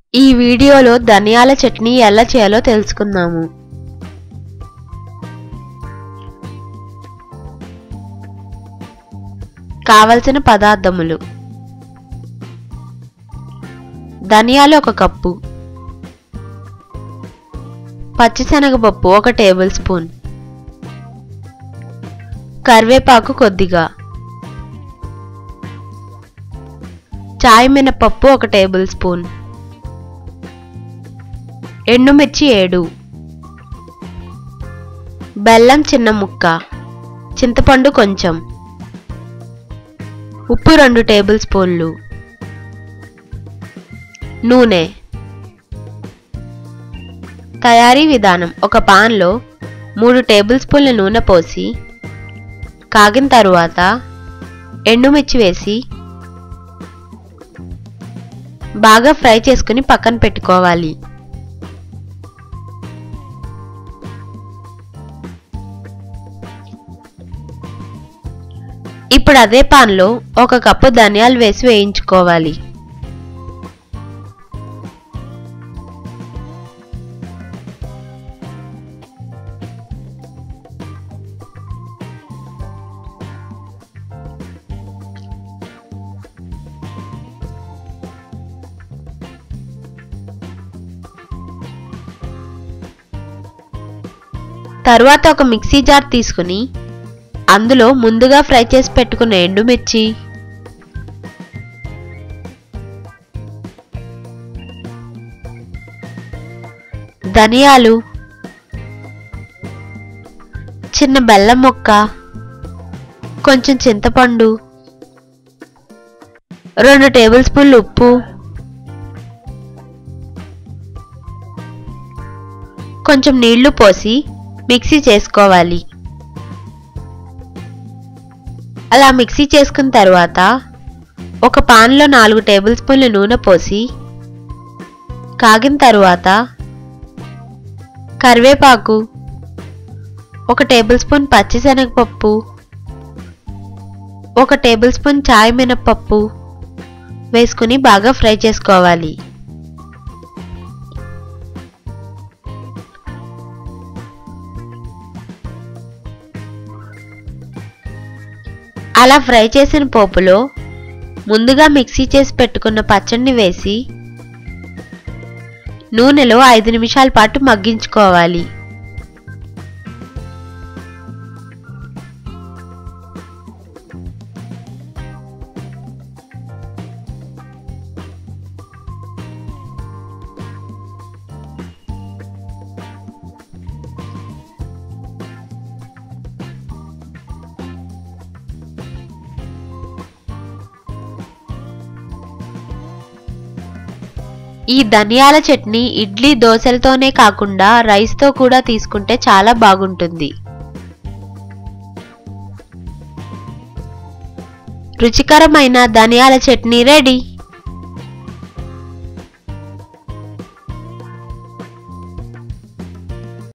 ఈ వీడియోలో ధనియాల చట్నీ ఎలా చేయాలో తెలుసుకుందాము కావలసిన పదార్థములు ధనియాలు ఒక కప్పు పచ్చిశనగపప్పు ఒక టేబుల్ స్పూన్ కరివేపాకు కొద్దిగా చాయ్ మినపప్పు ఒక టేబుల్ స్పూన్ ఎండుమిర్చి ఏడు బెల్లం చిన్న ముక్క చింతపండు కొంచెం ఉప్పు రెండు టేబుల్ స్పూన్లు నూనె తయారీ విధానం ఒక పాన్లో మూడు టేబుల్ స్పూన్ల నూనె పోసి కాగిన తరువాత ఎండుమిర్చి వేసి బాగా ఫ్రై చేసుకుని పక్కన పెట్టుకోవాలి ఇప్పుడు అదే పాన్లో ఒక కప్పు ధనియాలు వేసి వేయించుకోవాలి తరువాత ఒక మిక్సీ జార్ తీసుకుని అందులో ముందుగా ఫ్రై చేసి పెట్టుకున్న ఎండుమిర్చి ధనియాలు చిన్న బెల్లం ముక్క కొంచెం చింతపండు రెండు టేబుల్ స్పూన్లు ఉప్పు కొంచెం నీళ్లు పోసి మిక్సీ చేసుకోవాలి అలా మిక్సీ చేసుకున్న తర్వాత ఒక పాన్లో నాలుగు టేబుల్ స్పూన్ల నూనె పోసి కాగిన తరువాత కరివేపాకు ఒక టేబుల్ స్పూన్ పచ్చిశనగపప్పు ఒక టేబుల్ స్పూన్ చాయ్ మినపప్పు వేసుకుని బాగా ఫ్రై చేసుకోవాలి అలా ఫ్రై చేసిన పోపులో ముందుగా మిక్సీ చేసి పెట్టుకున్న పచ్చడిని వేసి నూనెలో ఐదు నిమిషాల పాటు మగ్గించుకోవాలి ఈ ధనియాల చట్నీ ఇడ్లీ దోశలతోనే కాకుండా రైస్తో కూడా తీసుకుంటే చాలా బాగుంటుంది రుచికరమైన ధనియాల చట్నీ రెడీ